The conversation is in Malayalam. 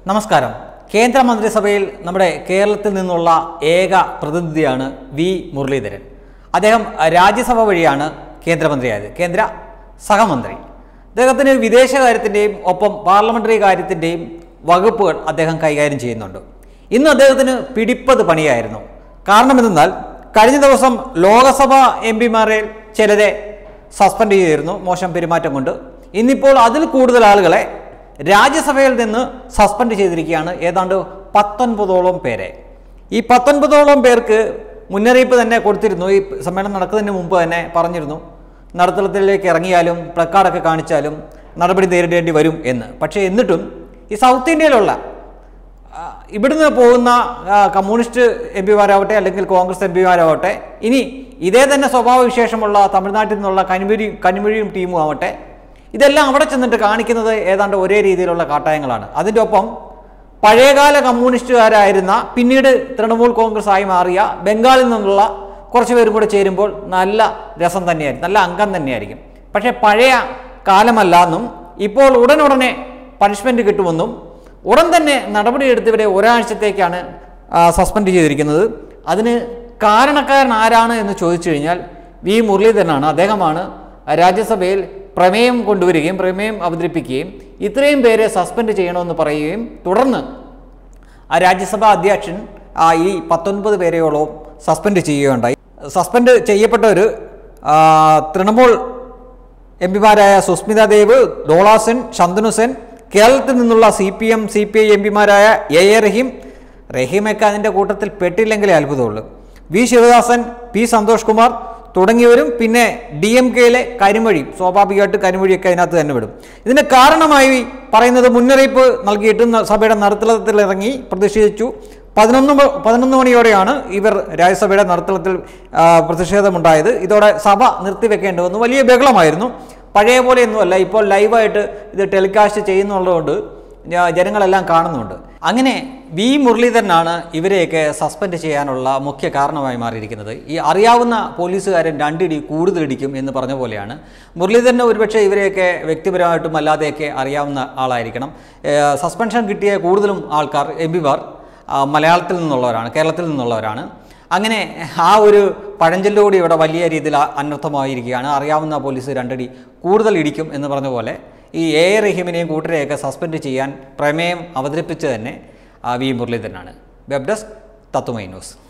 നമസ്കാരം കേന്ദ്ര മന്ത്രിസഭയിൽ നമ്മുടെ കേരളത്തിൽ നിന്നുള്ള ഏക പ്രതിനിധിയാണ് വി മുരളീധരൻ അദ്ദേഹം രാജ്യസഭ വഴിയാണ് കേന്ദ്രമന്ത്രിയായത് കേന്ദ്ര സഹമന്ത്രി അദ്ദേഹത്തിന് വിദേശകാര്യത്തിൻ്റെയും ഒപ്പം പാർലമെൻ്ററി കാര്യത്തിൻ്റെയും വകുപ്പുകൾ അദ്ദേഹം കൈകാര്യം ചെയ്യുന്നുണ്ട് ഇന്ന് അദ്ദേഹത്തിന് പിടിപ്പത് പണിയായിരുന്നു കാരണം എന്തെന്നാൽ കഴിഞ്ഞ ദിവസം ലോകസഭ എം പിമാരെ ചിലരെ സസ്പെൻഡ് ചെയ്തിരുന്നു മോശം പെരുമാറ്റം കൊണ്ട് ഇന്നിപ്പോൾ അതിൽ കൂടുതൽ ആളുകളെ രാജ്യസഭയിൽ നിന്ന് സസ്പെൻഡ് ചെയ്തിരിക്കുകയാണ് ഏതാണ്ട് പത്തൊൻപതോളം പേരെ ഈ പത്തൊൻപതോളം പേർക്ക് മുന്നറിയിപ്പ് തന്നെ കൊടുത്തിരുന്നു ഈ സമ്മേളനം നടക്കുന്നതിന് മുമ്പ് തന്നെ പറഞ്ഞിരുന്നു നടുത്തളത്തിലേക്ക് ഇറങ്ങിയാലും പ്ലക്കാർഡൊക്കെ കാണിച്ചാലും നടപടി നേരിടേണ്ടി വരും എന്ന് പക്ഷേ എന്നിട്ടും ഈ സൗത്ത് ഇന്ത്യയിലുള്ള ആ, ഇവിടുന്ന് പോകുന്ന ആ, കമ്മ്യൂണിസ്റ്റ് എം പിമാരാവട്ടെ അല്ലെങ്കിൽ കോൺഗ്രസ് എം പിമാരാവട്ടെ ഇനി ഇതേ തന്നെ സ്വഭാവ വിശേഷമുള്ള തമിഴ്നാട്ടിൽ നിന്നുള്ള കനിമൊഴി കനിമൊഴിയും ടീമും ആവട്ടെ ഇതെല്ലാം അവിടെ ചെന്നിട്ട് കാണിക്കുന്നത് ഏതാണ്ട് ഒരേ രീതിയിലുള്ള കാട്ടായങ്ങളാണ് അതിൻ്റെ ഒപ്പം പഴയകാല കമ്മ്യൂണിസ്റ്റുകാരായിരുന്ന പിന്നീട് തൃണമൂൽ കോൺഗ്രസ് ആയി മാറിയ ബംഗാളിൽ നിന്നുള്ള കുറച്ച് പേരും കൂടെ ചേരുമ്പോൾ നല്ല രസം തന്നെയായിരിക്കും നല്ല അംഗം തന്നെയായിരിക്കും പക്ഷേ പഴയ കാലമല്ല എന്നും ഇപ്പോൾ ഉടനുടനെ പണിഷ്മെൻറ്റ് കിട്ടുമെന്നും ഉടൻ തന്നെ നടപടിയെടുത്തവരെ ഒരാഴ്ചത്തേക്കാണ് ആ, സസ്പെൻഡ് ചെയ്തിരിക്കുന്നത് അതിന് കാരണക്കാരൻ ആരാണ് എന്ന് ചോദിച്ചു കഴിഞ്ഞാൽ വി മുരളീധരനാണ് അദ്ദേഹമാണ് രാജ്യസഭയിൽ പ്രമേയം കൊണ്ടുവരികയും പ്രമേയം അവതരിപ്പിക്കുകയും ഇത്രയും പേരെ സസ്പെൻഡ് ചെയ്യണമെന്ന് പറയുകയും തുടർന്ന് ആ രാജ്യസഭാ അധ്യക്ഷൻ ആ ഈ പത്തൊൻപത് പേരെയോളം സസ്പെൻഡ് ചെയ്യുകയുണ്ടായി സസ്പെൻഡ് ചെയ്യപ്പെട്ടവർ ആ, തൃണമൂൽ എം പിമാരായ സുസ്മിത ദേവ് ഡോളാസെൻ ശന്തനു സെൻ കേരളത്തിൽ നിന്നുള്ള C P M C P I M പിമാരായ എ എ റഹീം റഹീമൊക്കെ അതിൻ്റെ കൂട്ടത്തിൽ പെട്ടില്ലെങ്കിലേ അത്ഭുതമുള്ളൂ വി ശിവദാസൻ പി സന്തോഷ് കുമാർ തുടങ്ങിയവരും പിന്നെ ഡി എം കെയിലെ കരിമൊഴിയും സ്വാഭാവികമായിട്ട് കരിമൊഴിയൊക്കെ അതിനകത്ത് തന്നെ വിടും ഇതിന് കാരണമായി പറയുന്നത് മുന്നറിയിപ്പ് നൽകിയിട്ട് ന- സഭയുടെ നടുത്തളത്തിൽ ഇറങ്ങി പ്രതിഷേധിച്ചു പതിനൊന്ന് മ- പതിനൊന്ന് മണിയോടെയാണ് ഇവർ രാജ്യസഭയുടെ നടുത്തളത്തിൽ ആ, പ്രതിഷേധമുണ്ടായത് ഇതോടെ സഭ നിർത്തിവെക്കേണ്ടി വന്നു വലിയ ബഹളമായിരുന്നു പഴയ പോലെയൊന്നുമല്ല ഇപ്പോൾ ലൈവായിട്ട് ഇത് ടെലികാസ്റ്റ് ചെയ്യുന്നുള്ളതുകൊണ്ട് ഞാ- ജനങ്ങളെല്ലാം കാണുന്നുണ്ട് അങ്ങനെ വി മുരളീധരനാണ് ഇവരെയൊക്കെ സസ്പെൻഡ് ചെയ്യാനുള്ള മുഖ്യ കാരണമായി മാറിയിരിക്കുന്നത് ഈ അറിയാവുന്ന പോലീസുകാരൻ രണ്ടിടി കൂടുതലിടിക്കും എന്ന് പറഞ്ഞ പോലെയാണ് മുരളീധരന് ഒരുപക്ഷെ ഇവരെയൊക്കെ വ്യക്തിപരമായിട്ടും അല്ലാതെയൊക്കെ അറിയാവുന്ന ആളായിരിക്കണം ഏഹ് സസ്പെൻഷൻ കിട്ടിയ കൂടുതലും ആൾക്കാർ എം പിമാർ മലയാളത്തിൽ നിന്നുള്ളവരാണ് കേരളത്തിൽ നിന്നുള്ളവരാണ് അങ്ങനെ ആ ഒരു പഴഞ്ചൊല്ലുകൂടി ഇവിടെ വലിയ രീതിയിൽ അ- അനർത്ഥമായിരിക്കുകയാണ് അറിയാവുന്ന പോലീസ് രണ്ടടി കൂടുതൽ ഇടിക്കും എന്ന് പറഞ്ഞ പോലെ ഈ എ എ റഹീമിനെയും കൂട്ടരെയൊക്കെ സസ്പെൻഡ് ചെയ്യാൻ പ്രമേയം അവതരിപ്പിച്ച് തന്നെ ആ, വി മുരളീധരനാണ് വെബ് ഡെസ്ക് തത്തുമൈ ന്യൂസ്